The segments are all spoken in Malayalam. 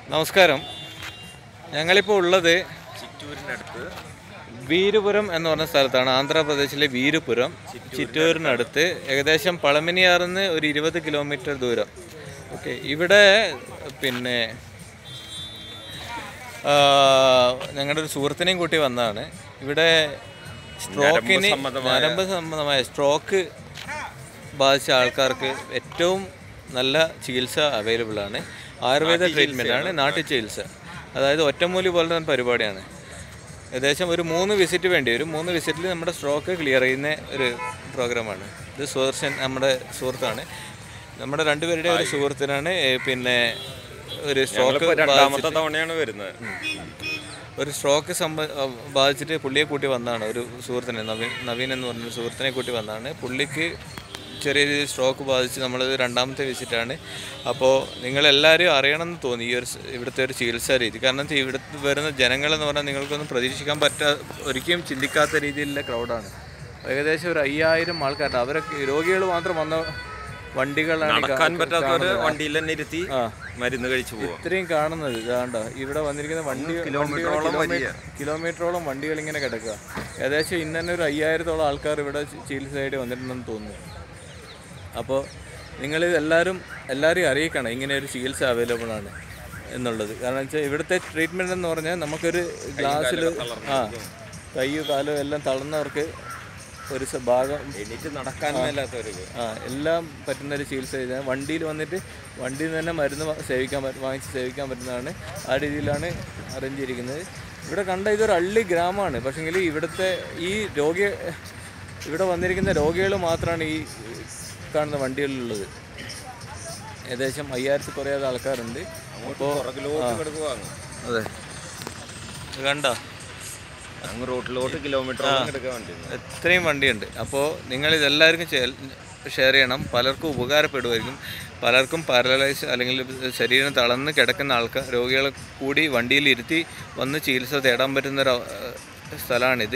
നമസ്കാരം ഞങ്ങളിപ്പോൾ ഉള്ളത് ചിറ്റൂരിനടുത്ത് വീരുപുരം എന്ന് പറഞ്ഞ സ്ഥലത്താണ് ആന്ധ്രാപ്രദേശിലെ വീരുപുരം ചിറ്റൂരിനടുത്ത് ഏകദേശം പളമിനിയാറിന്ന് ഒരു ഇരുപത് കിലോമീറ്റർ ദൂരം ഓക്കെ ഇവിടെ പിന്നെ ആ, ഞങ്ങളുടെ ഒരു സുഹൃത്തിനെയും കൂട്ടി വന്നതാണ് ഇവിടെ സ്ട്രോക്കിന് നരമ്പ് സംബന്ധമായ സ്ട്രോക്ക് ബാധിച്ച ആൾക്കാർക്ക് ഏറ്റവും നല്ല ചികിത്സ അവൈലബിൾ ആണ് ആയുർവേദ ട്രീറ്റ്മെൻ്റ് ആണ് നാട്ടു ചികിത്സ അതായത് ഒറ്റമൂലി പോലെ തന്നെ പരിപാടിയാണ് ഏകദേശം ഒരു മൂന്ന് വിസിറ്റ് വേണ്ടി വരും മൂന്ന് വിസിറ്റിൽ നമ്മുടെ സ്ട്രോക്ക് ക്ലിയർ ചെയ്യുന്ന ഒരു പ്രോഗ്രാമാണ് ഇത് സുദർശൻ നമ്മുടെ സുഹൃത്താണ് നമ്മുടെ രണ്ടുപേരുടെ ഒരു സുഹൃത്തിനാണ് ഏ, പിന്നെ ഒരു സ്ട്രോക്ക് രണ്ടാമത്തെ തവണയാണ് വരുന്നത് ഒരു സ്ട്രോക്ക് സംബ ബാധിച്ചിട്ട് പുള്ളിയെ കൂട്ടി വന്നതാണ് ഒരു സുഹൃത്തിനെ നവീൻ നവീൻ എന്ന് പറഞ്ഞൊരു സുഹൃത്തിനെ കൂട്ടി വന്നതാണ് പുള്ളിക്ക് ചെറിയ രീതിയിൽ സ്ട്രോക്ക് ബാധിച്ച് നമ്മളത് രണ്ടാമത്തെ വിസിറ്റാണ് അപ്പോൾ നിങ്ങളെല്ലാവരും അറിയണമെന്ന് തോന്നി ഈ ഒരു സ് ഇവിടുത്തെ ഒരു ചികിത്സാ രീതി കാരണം വെച്ചാൽ ഇവിടുത്തെ വരുന്ന ജനങ്ങളെന്ന് പറഞ്ഞാൽ നിങ്ങൾക്കൊന്നും പ്രതീക്ഷിക്കാൻ പറ്റാ ഒരിക്കലും ചിന്തിക്കാത്ത രീതിയിലുള്ള ക്രൗഡാണ് ഏകദേശം ഒരു അയ്യായിരം ആൾക്കാരുണ്ട് അവരൊക്കെ രോഗികൾ മാത്രം വന്ന വണ്ടികളാണ് ഈ നടക്കാൻ കാ- പറ്റാത്തവര് കാണുന്നത്. വണ്ടിയിൽ തന്നെ ഇരുത്തി ആ മരുന്ന് കഴിച്ചു പോവാം ഇത്രയും കാണുന്നത് ഇതാണ്ടോ ഇവിടെ വന്നിരിക്കുന്ന വണ്ടി കിലോമീറ്ററോളം കിലോമീറ്റർ കിലോമീറ്ററോളം വണ്ടികൾ ഇങ്ങനെ കിടക്കുക ഏകദേശം ഇന്ന് തന്നെ ഒരു അയ്യായിരത്തോളം ആൾക്കാർ ഇവിടെ ചി- ചികിത്സയായിട്ട് വന്നിട്ടുണ്ടെന്ന് തോന്നുന്നു അപ്പോൾ നിങ്ങൾ എല്ലാവരും എല്ലാവരെയും അറിയിക്കണം ഇങ്ങനെ ഒരു ചികിത്സ അവൈലബിൾ ആണ് എന്നുള്ളത് കാരണം വെച്ചാൽ ഇവിടുത്തെ ട്രീറ്റ്മെൻറ്റ് എന്ന് പറഞ്ഞാൽ നമുക്കൊരു ഗ്ലാസ്സിൽ ആ കയ്യോ കാലോ എല്ലാം തളർന്നവർക്ക് ഒരു സ- ഭാഗം എണീറ്റ് നടക്കാൻ മേലാത്തവർക്ക് ആ എല്ലാം പറ്റുന്ന ഒരു ചികിത്സ ചെയ്താൽ വണ്ടിയിൽ വന്നിട്ട് വണ്ടിയിൽ നിന്ന് തന്നെ മരുന്ന് വാ- സേവിക്കാൻ പറ്റും വാങ്ങിച്ച് സേവിക്കാൻ പറ്റുന്നതാണ് ആ രീതിയിലാണ് അറേഞ്ച് ചെയ്തിരിക്കുന്നത് ഇവിടെ കണ്ട ഇതൊരു അള്ളി ഗ്രാമമാണ് പക്ഷെങ്കിൽ ഇവിടുത്തെ ഈ രോഗി ഇവിടെ വന്നിരിക്കുന്ന രോഗികൾ മാത്രമാണ് ഈ കാണുന്ന വണ്ടികളിലുള്ളത് ഏകദേശം അയ്യായിരത്തി കുറയാതെ ആൾക്കാരുണ്ട് അപ്പോൾ പുറകിലോട്ട് കിടക്കുവാങ്ങ് അതെ കണ്ടോ അങ്ങ് റോട്ടിലോട്ട് കിലോമീറ്റർ കിടക്കാൻ വേണ്ടി എത്രയും വണ്ടിയുണ്ട് അപ്പോൾ നിങ്ങൾ ഇതെല്ലാവർക്കും ഷെയർ ചെയ്യണം പലർക്കും ഉപകാരപ്പെടുമായിരിക്കും പലർക്കും പാരലൈസ് അല്ലെങ്കിൽ ശരീരം തളർന്ന് കിടക്കുന്ന ആൾക്കാർ രോഗികളെ കൂടി വണ്ടിയിൽ ഇരുത്തി വന്ന് ചികിത്സ തേടാൻ പറ്റുന്നൊരു അഹ് സ്ഥലമാണിത്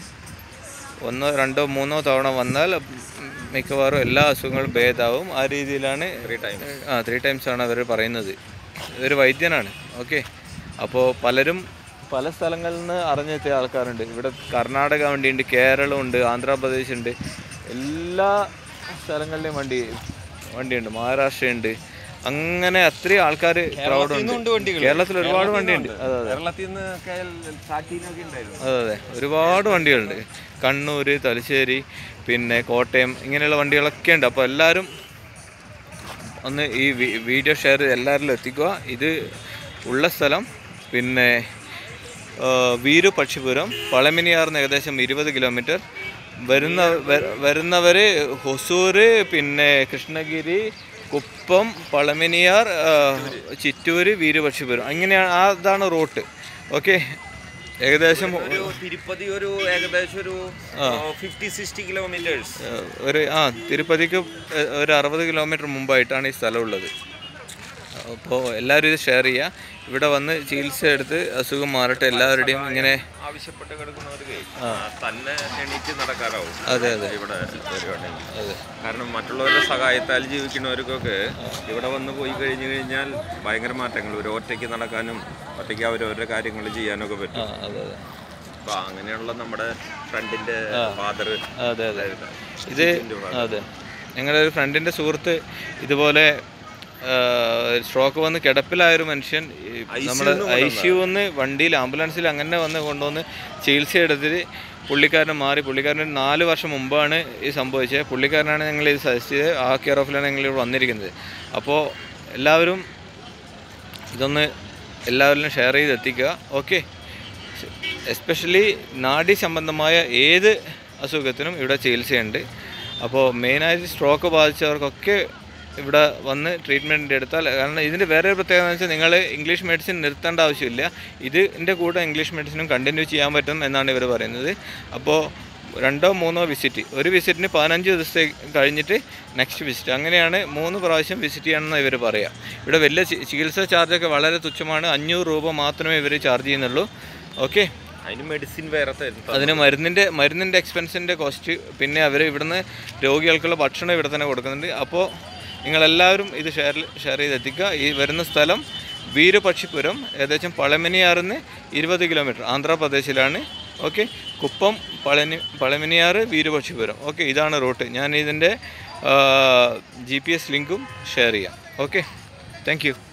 ഒന്നോ രണ്ടോ മൂന്നോ തവണ വന്നാൽ മിക്കവാറും എല്ലാ അസുഖങ്ങളും ഭേദാവും ആ രീതിയിലാണ് ആ ത്രീ ടൈംസ് ആണ് അവർ പറയുന്നത് ഒരു വൈദ്യനാണ് ഓക്കെ അപ്പോൾ പലരും പല സ്ഥലങ്ങളിൽ നിന്ന് അറിഞ്ഞെത്തിയ ആൾക്കാരുണ്ട് ഇവിടെ കർണാടക വണ്ടിയുണ്ട് കേരളം ഉണ്ട് ആന്ധ്രാപ്രദേശ് ഉണ്ട് എല്ലാ സ്ഥലങ്ങളിലെയും വണ്ടി വണ്ടിയുണ്ട് മഹാരാഷ്ട്രയുണ്ട് അങ്ങനെ അത്രയും ആൾക്കാർ ക്രൗഡ് ഉണ്ട് കേരളത്തിൽ ഒരുപാട് വണ്ടിയുണ്ട് അതെ അതെ കേരളത്തിൽ നിന്ന് സാറ്റീനൊക്കെ ഉണ്ടായിരുന്നു അതെ അതെ ഒരുപാട് വണ്ടികളുണ്ട് കണ്ണൂർ തലശ്ശേരി പിന്നെ കോട്ടയം ഇങ്ങനെയുള്ള വണ്ടികളൊക്കെ ഉണ്ട് അപ്പോൾ എല്ലാവരും ഒന്ന് ഈ വി- വീഡിയോ ഷെയർ ചെയ്ത് എല്ലാവരിലും എത്തിക്കുക ഇത് ഉള്ള സ്ഥലം പിന്നെ ആ, വീരു പക്ഷിപുരം പളമിനിയാറിന് ഏകദേശം ഇരുപത് കിലോമീറ്റർ വരുന്ന വരുന്നവർ ഹൊസൂർ പിന്നെ കൃഷ്ണഗിരി കുപ്പം പളമിനിയാർ ആ, ചിറ്റൂര് വീരുപക്ഷിപുരം അങ്ങനെയാണ് ആ അതാണ് റൂട്ട് ഓക്കെ ഏകദേശം ഒരു തിരുപ്പതി ഒരു ഏകദേശം ഒരു ഫിഫ്റ്റി സിക്സ്റ്റി കിലോമീറ്റേഴ്സ് ഏഹ്, ഒരു ആ തിരുപ്പതിക്ക് ഏഹ്, ഒരു അറുപത് കിലോമീറ്റർ മുമ്പായിട്ടാണ് ഈ സ്ഥലമുള്ളത് അപ്പോൾ എല്ലാവരും ഇത് ഷെയർ ചെയ്യുക ഇവിടെ വന്ന് ചികിത്സ എടുത്ത് അസുഖം മാറട്ടെ എല്ലാവരുടെയും ഇങ്ങനെ ആവശ്യപ്പെട്ട് കിടക്കുന്നവർക്ക് തന്നെ എണീറ്റ് നടക്കാറാവും അതെ അതെ ഇവിടെ വരുവാണെങ്കിൽ അതെ കാരണം മറ്റുള്ളവരുടെ സഹായത്താൽ ജീവിക്കുന്നവർക്കൊക്കെ ഇവിടെ വന്ന് പോയി കഴിഞ്ഞു കഴിഞ്ഞാൽ ഭയങ്കര മാറ്റങ്ങൾ ഒരു ഒറ്റയ്ക്ക് നടക്കാനും ഒറ്റയ്ക്ക് അവരവരുടെ കാര്യങ്ങൾ ചെയ്യാനൊക്കെ ആ പറ്റും അതെ അതെ അപ്പൊ അങ്ങനെയുള്ള നമ്മുടെ ഫ്രണ്ടിന്റെ ഫാദർ അതെ അതെ ഇത് അതെ ഞങ്ങളുടെ ഒരു ഫ്രണ്ടിൻ്റെ സുഹൃത്ത് ഇതുപോലെ സ്ട്രോക്ക് വന്ന് കിടപ്പിലായ ഒരു മനുഷ്യൻ നമ്മുടെ ഐ സിയുന്ന് വണ്ടിയിൽ ആംബുലൻസിൽ അങ്ങനെ വന്ന് കൊണ്ടുവന്ന് ചികിത്സ എടുത്തിട്ട് പുള്ളിക്കാരനെ മാറി പുള്ളിക്കാരന് നാല് വർഷം മുമ്പാണ് ഇത് സംഭവിച്ചത് പുള്ളിക്കാരനാണ് ഞങ്ങൾ ഇത് സജസ്റ്റ് ചെയ്ത് ആ കെയർ ഓഫിലാണ് ഞങ്ങൾ ഇവിടെ വന്നിരിക്കുന്നത് അപ്പോൾ എല്ലാവരും ഇതൊന്ന് എല്ലാവരിലും ഷെയർ ചെയ്ത് എത്തിക്കുക ഓക്കെ എസ്പെഷ്യലി നാഡി സംബന്ധമായ ഏത് അസുഖത്തിനും ഇവിടെ ചികിത്സയുണ്ട് അപ്പോൾ മെയിനായിട്ട് സ്ട്രോക്ക് ബാധിച്ചവർക്കൊക്കെ ഇവിടെ വന്ന് ട്രീറ്റ്മെൻറ്റ് എടുത്താൽ കാരണം ഇതിൻ്റെ വേറെ ഒരു പ്രത്യേകത എന്ന് വെച്ചാൽ നിങ്ങൾ ഇംഗ്ലീഷ് മെഡിസിൻ നിർത്തേണ്ട ആവശ്യമില്ല ഇതിൻ്റെ കൂടെ ഇംഗ്ലീഷ് മെഡിസിനും കണ്ടിന്യൂ ചെയ്യാൻ പറ്റും എന്നാണ് ഇവർ പറയുന്നത് അപ്പോൾ രണ്ടോ മൂന്നോ വിസിറ്റ് ഒരു വിസിറ്റിന് പതിനഞ്ച് ദിവസത്തെ കഴിഞ്ഞിട്ട് നെക്സ്റ്റ് വിസിറ്റ് അങ്ങനെയാണ് മൂന്ന് പ്രാവശ്യം വിസിറ്റ് ചെയ്യണമെന്ന് ഇവർ പറയാം ഇവിടെ വലിയ ചി- ചികിത്സാ ചാർജൊക്കെ വളരെ തുച്ഛമാണ് അഞ്ഞൂറ് രൂപ മാത്രമേ ഇവർ ചാർജ് ചെയ്യുന്നുള്ളൂ ഓക്കെ അതിന് മെഡിസിൻ വേറെ തരും അതിന് മരുന്നിൻ്റെ മരുന്നിൻ്റെ എക്സ്പെൻസിൻ്റെ കോസ്റ്റ് പിന്നെ അവർ ഇവിടുന്ന് രോഗികൾക്കുള്ള ഭക്ഷണം ഇവിടെ തന്നെ കൊടുക്കുന്നുണ്ട് അപ്പോൾ നിങ്ങളെല്ലാവരും ഇത് ഷെയർ ഷെയർ ചെയ്ത് എത്തിക്കുക ഈ വരുന്ന സ്ഥലം വീരപക്ഷിപുരം ഏകദേശം പളമിനിയാറിന്ന് ഇരുപത് കിലോമീറ്റർ ആന്ധ്രാപ്രദേശിലാണ് ഓക്കെ കുപ്പം പളനി പളമിനിയാറ് വീരപക്ഷിപുരം ഓക്കെ ഇതാണ് റൂട്ട് ഞാൻ ഇതിൻ്റെ ജി പി എസ് ലിങ്കും ഷെയർ ചെയ്യാം ഓക്കെ താങ്ക് യു